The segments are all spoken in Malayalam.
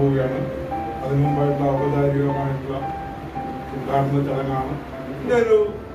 പോവുകയാണ് അതിനു മുമ്പായിട്ടുള്ള ഔപചാരികമായിട്ടുള്ള ഉദ്ഘാടന ചടങ്ങാണ് ഇതിന്റെ ഒരു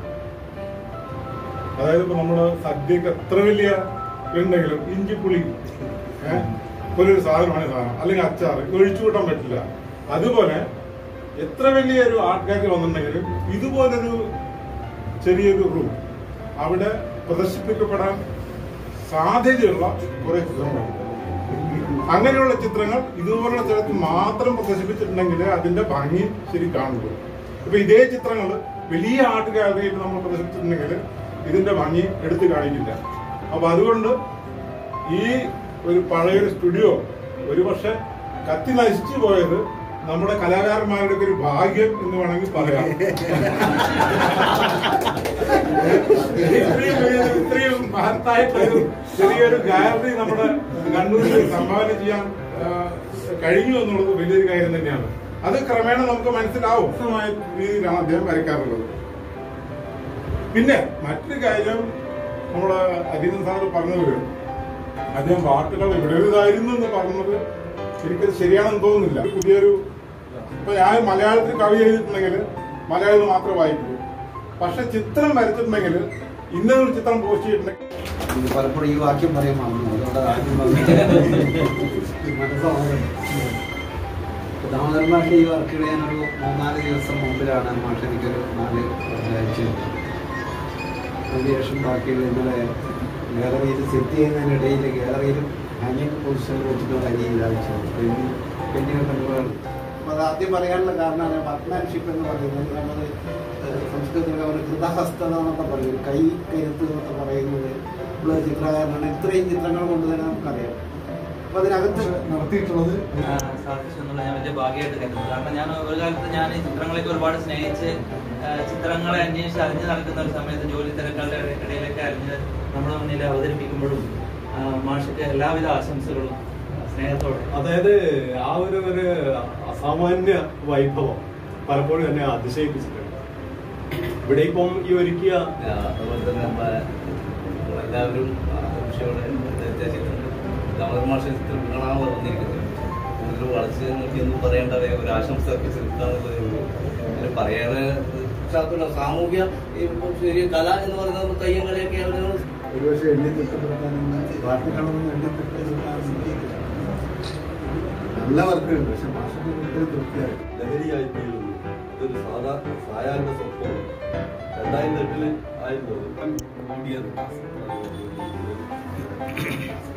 അതായത് ഇപ്പൊ നമ്മള് സദ്യക്ക് എത്ര വലിയ ഉണ്ടെങ്കിലും ഇഞ്ചിപ്പുളി ഏഹ് പോലൊരു സാധനമാണ് ഈ സാധനം അല്ലെങ്കിൽ അച്ചാർ ഒഴിച്ചു കൂട്ടാൻ പറ്റില്ല അതുപോലെ എത്ര വലിയൊരു ആൾക്കാർക്ക് വന്നിട്ടുണ്ടെങ്കിലും ഇതുപോലൊരു ചെറിയൊരു റൂം അവിടെ പ്രദർശിപ്പിക്കപ്പെടാൻ സാധ്യതയുള്ള കുറെ ചിത്രങ്ങളുണ്ട് അങ്ങനെയുള്ള ചിത്രങ്ങൾ ഇതുപോലുള്ള സ്ഥലത്ത് മാത്രം പ്രദർശിപ്പിച്ചിട്ടുണ്ടെങ്കിൽ അതിന്റെ ഭംഗി ശരി കാണുള്ളൂ ഇപ്പൊ ഇതേ ചിത്രങ്ങൾ വലിയ ആർട്ട് ഗാലറിയിൽ നമ്മൾ പ്രദർശിപ്പിച്ചിട്ടുണ്ടെങ്കിൽ ഇതിന്റെ ഭംഗി എടുത്തു കാണിക്കില്ല അപ്പൊ അതുകൊണ്ട് ഈ ഒരു പഴയൊരു സ്റ്റുഡിയോ ഒരു പക്ഷെ കത്തി നശിച്ചു പോയത് നമ്മുടെ കലാകാരന്മാരുടെ ഒക്കെ ഒരു ഭാഗ്യം എന്ന് വേണമെങ്കിൽ പറയാം ഇത്രയും വലിയ- ഇത്രയും മഹത്തായിട്ടൊരു ചെറിയൊരു ഗാലറി നമ്മുടെ കണ്ണൂരിൽ സംഭാവന ചെയ്യാൻ ആ, കഴിഞ്ഞു എന്നുള്ളത് വലിയൊരു കാര്യം തന്നെയാണ് അത് ക്രമേണ നമുക്ക് മനസ്സിലാവും ഉത്തമമായ രീതിയിലാണ് അദ്ദേഹം വരയ്ക്കാറുള്ളത് പിന്നെ മറ്റൊരു കാര്യം നമ്മുടെ അധീനൻ സാറ് പറഞ്ഞത് അദ്ദേഹം വാക്കുകൾ ഇവിടേതായിരുന്നു എന്ന് പറഞ്ഞത് എനിക്കത് ശരിയാണെന്ന് തോന്നുന്നില്ല പുതിയൊരു ഇപ്പൊ ഞാൻ മലയാളത്തിൽ കവി എഴുതിയിട്ടുണ്ടെങ്കിൽ മലയാളം മാത്രമേ വായിക്കൂ പക്ഷെ ചിത്രം വരച്ചിട്ടുണ്ടെങ്കിൽ ഇന്നൊരു ചിത്രം പോസ്റ്റ് ചെയ്തിട്ടുണ്ടെങ്കിൽ ഇത് പലപ്പോഴും ഈ വാക്യം പറയാൻ മറന്നു അതുകൊണ്ട് ആദ്യം മനസ്സാണ് ദാമോദരൻ മാഷ ഈ വർക്ക് ചെയ്യാനൊരു മൂന്നാല് ദിവസം മുമ്പിലാണ് മാഷ എനിക്കൊരു നാല് അയച്ചു അതിനുശേഷം ബാക്കിയുള്ള ഇന്നലെ ഗാലറിയിൽ സെറ്റ് ചെയ്യുന്നതിനിടയിൽ ഗാലറിയിൽ ഹാങ്ങിങ് പൊസിഷനിൽ വെച്ചിട്ട് അരി അയച്ചത് പിന്നെ പിന്നെ കണ്ടുപോയാണ് അപ്പോൾ അത് ആദ്യം പറയാനുള്ള കാരണമാണ് വർക്ക്മാൻഷിപ്പ് എന്ന് പറയുന്നത് നമ്മൾ സംസ്കൃതത്തിൽ അവർ കൃതഹസ്തത എന്നൊക്കെ പറയും കൈ കരുത്ത് എന്നൊക്കെ പറയുന്നത് ഉള്ള ചിത്രകാരനാണ് ഇത്രയും ചിത്രങ്ങൾ കൊണ്ട് തന്നെ നമുക്കറിയാം അപ്പോൾ അതിനകത്ത് നടത്തിയിട്ടുള്ളത് ആ, സാധിച്ചു എന്നുള്ള ഞാൻ വലിയ ഭാഗ്യമായിട്ട് കരുതുന്നു കാരണം ഞാൻ ഒരു കാലത്ത് ഞാൻ ഈ ചിത്രങ്ങളൊക്കെ ഒരുപാട് സ്നേഹിച്ച് ആ, ചിത്രങ്ങളെ അന്വേഷിച്ച് അറിഞ്ഞു നടക്കുന്ന ഒരു സമയത്ത് ജോലി തിരക്കുകളുടെ ഇടയിലൊക്കെ അറിഞ്ഞ് നമ്മുടെ മുന്നിൽ അവതരിപ്പിക്കുമ്പോഴും ആ, മാഷക്ക് എല്ലാവിധ ആശംസകളും സ്നേഹത്തോടെ അതായത് ആ ഒരു ഒരു അസാമാന്യ വൈഭവം പലപ്പോഴും എന്നെ അതിശയിപ്പിച്ചിട്ടുണ്ട് ഇവിടെ ഇപ്പം ഈ ഒരുക്കിയ അതുപോലെ തന്നെ നമ്മളെ എല്ലാവരും ആകാംക്ഷയോടെ എത്തിച്ചിട്ടുണ്ട് നമ്മൾ മാഷ ചിത്രങ്ങളാണല്ലോ വന്നിരിക്കുന്നത് കൂടുതൽ വളർച്ച നോക്കി എന്ന് പറയേണ്ടവരെ ഒരു ആശംസ അർപ്പിച്ചെടുക്കാന്നുള്ളതേ ഉള്ളൂ അങ്ങനെ പറയാതെ സാധാരണ സാമൂഹ്യ ഇപ്പം ശരി കല എന്ന് പറയുന്നത് നമ്മൾ തെയ്യം കളിയൊക്കെ അവർ ഒരുപക്ഷെ എണ്ണി തിട്ടപ്പെടുത്താനൊന്നും വാർത്തകളൊന്നും എണ്ണി തിട്ടപ്പെടുത്താൻ നല്ല വർക്കുണ്ട് പക്ഷെ മാഷക്ക് ഒരിക്കലും തൃപ്തിയായി ലഹരിയായി തീരുന്നു ഇതൊരു സാധാ സായാഹ്ന സ്വപ്നം രണ്ടായിരത്തി എട്ടില് ആയിരുന്നു അത്. കൂടിയത്